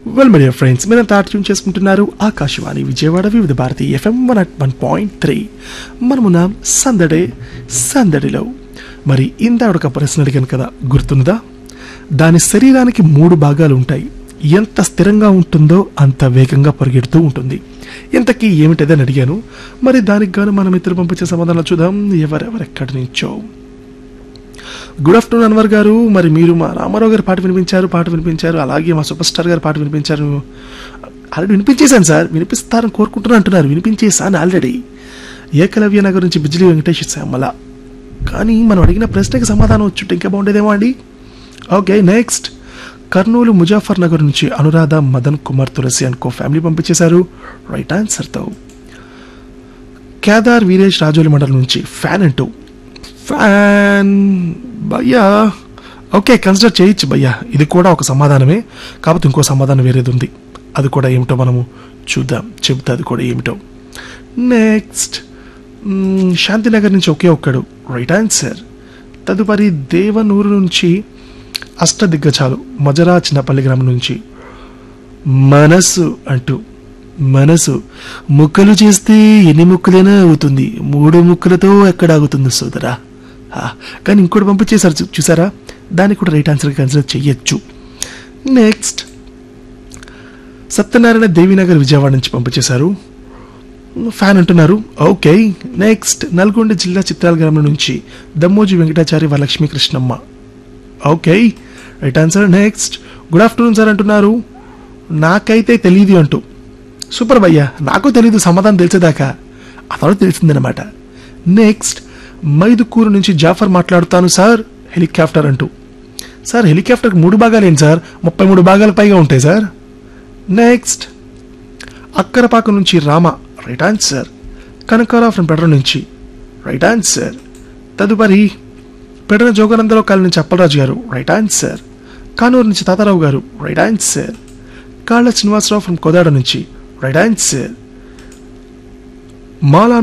well my dear friends మీరంతా tune చేసుకుంటున్నారు Akashvani Vijayawada Vividh Bharati FM one at one point three మనమున్న సందడే సందడిలో మరి ఇందాక ఒక ప్రశ్న అడిగాను కదా గుర్తుందా దాని శరీరానికి మూడు భాగాలు ఉంటాయి ఎంత స్థిరంగా ఉంటుందో అంత వేగంగా పరిగెడుతూ ఉంటుంది ఇంతకీ ఏమిటదని అడిగాను మరి దానికి గాను మనం ఇద్దరు పంపించే సమాధానాలు చూద్దాం ఎవరెవరెక్కడి నుంచో గుడ్ ఆఫ్టర్నూన్ అన్వర్ గారు మరి మీరు మా రామారావు గారి పాట వినిపించారు పాట వినిపించారు అలాగే మా సూపర్ స్టార్ గారి పాట వినిపించారు ఆల్రెడీ వినిపించేశాను సార్ వినిపిస్తారని కోరుకుంటున్నా అంటున్నారు వినిపించేశాను ఆల్రెడీ ఏకలవ్య నగర్ నుంచి బిజ్లీ వెంకటేష్ శ్యామల కానీ మనం అడిగిన ప్రశ్నకి సమాధానం వచ్చుంటే ఇంకా బాగుండేదేమో అండి ఓకే నెక్స్ట్ కర్నూలు ముజాఫర్ నగర్ నుంచి అనురాధ మదన్ కుమార్ తులసి అనుకో ఫ్యామిలీ పంపించేశారు రైట్ ఆన్సర్తో కేదార్ వీరేష్ రాజోలి మండలం నుంచి ఫ్యాన్ అంటూ ఫ్యాన్ భయ్యా ఓకే కన్సిడర్ చేయొచ్చు భయ్యా ఇది కూడా ఒక సమాధానమే కాకపోతే ఇంకో సమాధానం వేరేది ఉంది అది కూడా ఏమిటో మనము చూద్దాం చెబుతా అది కూడా ఏమిటో నెక్స్ట్ మ్మ్, శాంతినగర్ నుంచి ఒకే ఒక్కడు రైట్ ఆన్సర్ తదుపరి దేవనూరు నుంచి అష్టదిగ్గజాలు మజరా చిన్నపల్లి గ్రామం నుంచి మనసు అంటూ మనసు ముక్కలు చేస్తే ఎన్ని ముక్కలైనా అవుతుంది మూడు ముక్కలతో ఎక్కడ ఆగుతుంది సోదరా ఆ, కానీ ఇంకోటి పంపించేశారు చూ- చూసారా దానికి కూడా రైట్ ఆన్సర్ కన్సిడర్ చెయ్యొచ్చు నెక్స్ట్ సత్యనారాయణ దేవినగర్ విజయవాడ నుంచి పంపించేశారు ఫ్యాన్ అంటున్నారు ఓకే నెక్స్ట్ నల్గొండ జిల్లా చిత్రాల గ్రామం నుంచి Dammoji Venkatachari Varalakshmi Krishnamma okay right answer next good afternoon sir అంటున్నారు నాకైతే తెలియదు అంటూ సూపర్ భయ్యా నాకు తెలీదు సమాధానం తెలిసేదాకా ఆ తర్వాత తెలిసిందనమాట నెక్స్ట్ మైదుకూరు నుంచి జాఫర్ మాట్లాడుతాను సార్ హెలికాప్టర్ అంటూ సార్ హెలికాప్టర్కి మూడు భాగాలు ఏంటి సార్ ముప్పై మూడు భాగాల పైగా ఉంటాయి సార్ నెక్స్ట్ అక్కరపాక నుంచి రామ రైట్ ఆన్సర్ కనకారా ఫ్రమ్ పెడ్ర నుంచి రైట్ ఆన్సర్ తదుపరి పెడన జోగానందరావు కాలనీ నుంచి అప్పలరాజు గారు రైట్ ఆన్సర్ కానూరు నుంచి తాతారావు గారు రైట్ ఆన్సర్ కాళ్ళ శ్రీనివాసరావు ఫ్రమ్ కోదాడ నుంచి రైట్ ఆన్సర్ మాలా